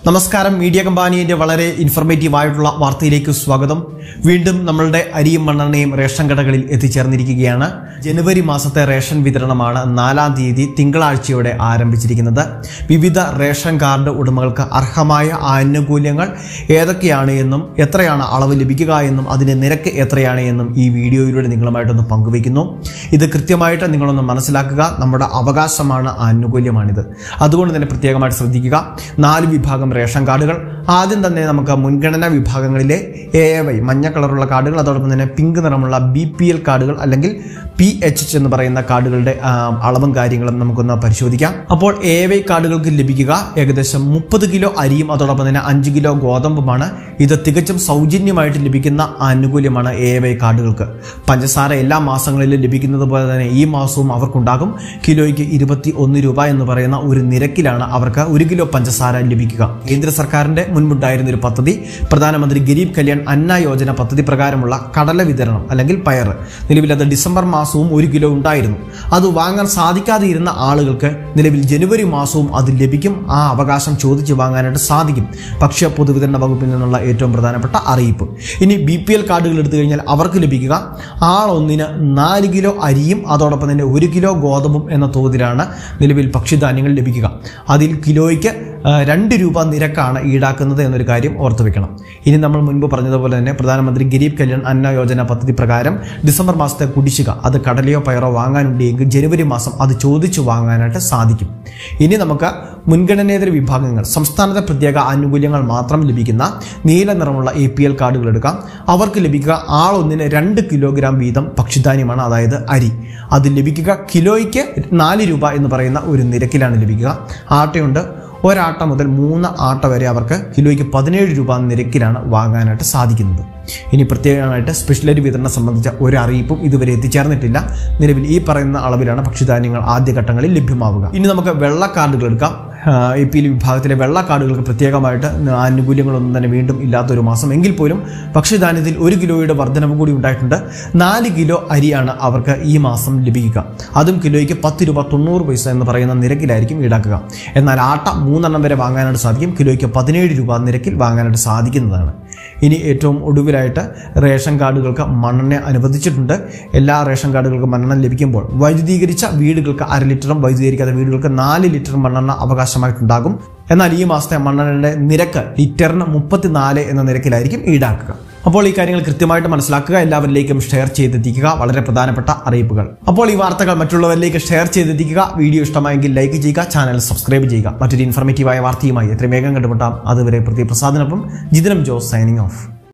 നമസ്കാരം മീഡിയ കമ്പാനിയുടെ വളരെ ഇൻഫർമേറ്റീവ് ആയിട്ടുള്ള വാർത്തയിലേക്ക് സ്വാഗതം വീണ്ടും നമ്മളുടെ അരിയും മണ്ണെണ്ണയും റേഷൻ കടകളിൽ എത്തിച്ചേർന്നിരിക്കുകയാണ് ജനുവരി മാസത്തെ റേഷൻ വിതരണമാണ് നാലാം തീയതി തിങ്കളാഴ്ചയോടെ ആരംഭിച്ചിരിക്കുന്നത് വിവിധ റേഷൻ കാർഡ് ഉടമകൾക്ക് അർഹമായ ആനുകൂല്യങ്ങൾ ഏതൊക്കെയാണ് എന്നും എത്രയാണ് അളവ് ലഭിക്കുക എന്നും അതിന്റെ നിരക്ക് എത്രയാണ് എന്നും ഈ വീഡിയോയിലൂടെ നിങ്ങളുമായിട്ടൊന്ന് പങ്കുവയ്ക്കുന്നു ഇത് കൃത്യമായിട്ട് നിങ്ങളൊന്ന് മനസ്സിലാക്കുക നമ്മുടെ അവകാശമാണ് ആനുകൂല്യമാണിത് അതുകൊണ്ട് തന്നെ പ്രത്യേകമായിട്ട് ശ്രദ്ധിക്കുക നാല് വിഭാഗം റേഷൻ കാർഡുകൾ ആദ്യം തന്നെ നമുക്ക് മുൻഗണനാ വിഭാഗങ്ങളിലെ എ എ വൈ മഞ്ഞ കളറുള്ള കാർഡുകൾ അതോടൊപ്പം തന്നെ പിങ്ക് നിറമുള്ള ബി പി എൽ കാർഡുകൾ അല്ലെങ്കിൽ പി എച്ച് എന്ന് പറയുന്ന കാർഡുകളുടെ ആ, അളവും കാര്യങ്ങളും നമുക്കൊന്ന് പരിശോധിക്കാം അപ്പോൾ എ വൈ കാർഡുകൾക്ക് ലഭിക്കുക ഏകദേശം മുപ്പത് കിലോ അരിയും അതോടൊപ്പം തന്നെ അഞ്ച് കിലോ ഗോതമ്പുമാണ് ഇത് തികച്ചും സൗജന്യമായിട്ട് ലഭിക്കുന്ന ആനുകൂല്യമാണ് എ വൈ കാർഡുകൾക്ക് പഞ്ചസാര എല്ലാ മാസങ്ങളിലും ലഭിക്കുന്നത് പോലെ തന്നെ ഈ മാസവും അവർക്കുണ്ടാകും കിലോയ്ക്ക് ഇരുപത്തി ഒന്ന് രൂപ എന്ന് പറയുന്ന ഒരു നിരക്കിലാണ് അവർക്ക് ഒരു കിലോ പഞ്ചസാര ലഭിക്കുക കേന്ദ്ര സർക്കാരിന്റെ മുൻപുണ്ടായിരുന്ന ഒരു പദ്ധതി പ്രധാനമന്ത്രി ഗരീബ് കല്യാൺ അന്ന യോജന പദ്ധതി പ്രകാരമുള്ള കടല വിതരണം അല്ലെങ്കിൽ പയർ നിലവിൽ അത് ഡിസംബർ മാസവും ഒരു കിലോ ഉണ്ടായിരുന്നു അത് വാങ്ങാൻ സാധിക്കാതെ ഇരുന്ന ആളുകൾക്ക് നിലവിൽ ജനുവരി മാസവും അത് ലഭിക്കും ആ അവകാശം ചോദിച്ച് വാങ്ങാനായിട്ട് സാധിക്കും ഭക്ഷ്യ പൊതുവിതരണ വകുപ്പിൽ നിന്നുള്ള ഏറ്റവും പ്രധാനപ്പെട്ട അറിയിപ്പ് ഇനി ബി പി എൽ കാർഡുകൾ എടുത്തു കഴിഞ്ഞാൽ അവർക്ക് ലഭിക്കുക ആളൊന്നിന് നാല് കിലോ അരിയും അതോടൊപ്പം തന്നെ ഒരു കിലോ ഗോതമ്പും എന്ന തോതിലാണ് നിലവിൽ ഭക്ഷ്യധാന്യങ്ങൾ ലഭിക്കുക അതിൽ കിലോയ്ക്ക് ആ, രണ്ട് രൂപ നിരക്കാണ് ഈടാക്കുന്നത് എന്നൊരു കാര്യം ഓർത്തു വെക്കണം ഇനി നമ്മൾ മുൻപ് പറഞ്ഞതുപോലെ തന്നെ പ്രധാനമന്ത്രി ഗരീബ് കല്യാൺ അന്ന യോജന പദ്ധതി പ്രകാരം ഡിസംബർ മാസത്തെ കുടിശ്ശിക അത് കടലയോ പയറോ വാങ്ങാനുണ്ടെങ്കിൽ ജനുവരി മാസം അത് ചോദിച്ചു വാങ്ങാനായിട്ട് സാധിക്കും ഇനി നമുക്ക് മുൻഗണനേതര വിഭാഗങ്ങൾ സംസ്ഥാനത്തെ പ്രത്യേക ആനുകൂല്യങ്ങൾ മാത്രം ലഭിക്കുന്ന നീല നിറമുള്ള എ പി എൽ കാർഡുകൾ എടുക്കാം അവർക്ക് ലഭിക്കുക ആളൊന്നിന് രണ്ട് കിലോഗ്രാം വീതം ഭക്ഷ്യധാന്യമാണ് അതായത് അരി അത് ലഭിക്കുക കിലോയ്ക്ക് നാല് രൂപ എന്ന് പറയുന്ന ഒരു നിരക്കിലാണ് ലഭിക്കുക ആട്ടയുണ്ട് ഒരാട്ട മുതൽ മൂന്ന് ആട്ട വരെ അവർക്ക് കിലോയ്ക്ക് പതിനേഴ് രൂപ നിരക്കിലാണ് വാങ്ങാനായിട്ട് സാധിക്കുന്നത് ഇനി പ്രത്യേകമായിട്ട് സ്പെഷ്യൽ അരി വിതരണം സംബന്ധിച്ച ഒരു അറിയിപ്പും ഇതുവരെ എത്തിച്ചേർന്നിട്ടില്ല നിലവിൽ ഈ പറയുന്ന അളവിലാണ് ഭക്ഷ്യധാന്യങ്ങൾ ആദ്യഘട്ടങ്ങളിൽ ലഭ്യമാവുക ഇനി നമുക്ക് വെള്ള കാർഡുകൾ എടുക്കാം എ പി എൽ വിഭാഗത്തിലെ വെള്ള കാർഡുകൾക്ക് പ്രത്യേകമായിട്ട് ആനുകൂല്യങ്ങളൊന്നും തന്നെ വീണ്ടും ഇല്ലാത്തൊരു മാസം എങ്കിൽ പോലും ഭക്ഷ്യധാന്യത്തിൽ ഒരു കിലോയുടെ വർധനവ് കൂടി ഉണ്ടായിട്ടുണ്ട് നാല് കിലോ അരിയാണ് അവർക്ക് ഈ മാസം ലഭിക്കുക അതും കിലോയ്ക്ക് പത്ത് രൂപ തൊണ്ണൂറ് പൈസ എന്ന് പറയുന്ന നിരക്കിലായിരിക്കും ഈടാക്കുക എന്നാൽ ആട്ട മൂന്നെണ്ണം വരെ വാങ്ങാനായിട്ട് സാധിക്കും കിലോയ്ക്ക് പതിനേഴ് രൂപ നിരക്കിൽ വാങ്ങാനായിട്ട് സാധിക്കുന്നതാണ് ഇനി ഏറ്റവും ഒടുവിലായിട്ട് റേഷൻ കാർഡുകൾക്ക് മണ്ണെണ്ണ അനുവദിച്ചിട്ടുണ്ട് എല്ലാ റേഷൻ കാർഡുകൾക്കും മണ്ണെണ്ണ ലഭിക്കുമ്പോൾ വൈദ്യുതീകരിച്ച വീടുകൾക്ക് അര ലിറ്ററും വൈദ്യുതീകരിക്കാത്ത വീടുകൾക്ക് നാല് ലിറ്റർ മണ്ണെണ്ണ അവകാശമായിട്ടുണ്ടാകും എന്നാൽ ഈ മാസത്തെ മണ്ണെണ്ണയുടെ നിരക്ക് ലിറ്ററിന് മുപ്പത്തിനാല് എന്ന നിരക്കിലായിരിക്കും ഈടാക്കുക അപ്പോൾ ഈ കാര്യങ്ങൾ കൃത്യമായിട്ട് മനസ്സിലാക്കുക എല്ലാവരിലേക്കും ഷെയർ ചെയ്തെത്തിക്കുക വളരെ പ്രധാനപ്പെട്ട അറിയിപ്പുകൾ അപ്പോൾ ഈ വാർത്തകൾ മറ്റുള്ളവരിലേക്ക് ഷെയർ ചെയ്തെത്തിക്കുക വീഡിയോ ഇഷ്ടമായെങ്കിൽ ലൈക്ക് ചെയ്യുക ചാനൽ സബ്സ്ക്രൈബ് ചെയ്യുക മറ്റൊരു ഇൻഫർമേറ്റീവായ വാർത്തയുമായി എത്രയും വേഗം കണ്ടുമുട്ടാം അതുവരെ പ്രതിപ്രസാദിനൊപ്പം ജിതനം ജോസ് സൈനിങ് ഓഫ്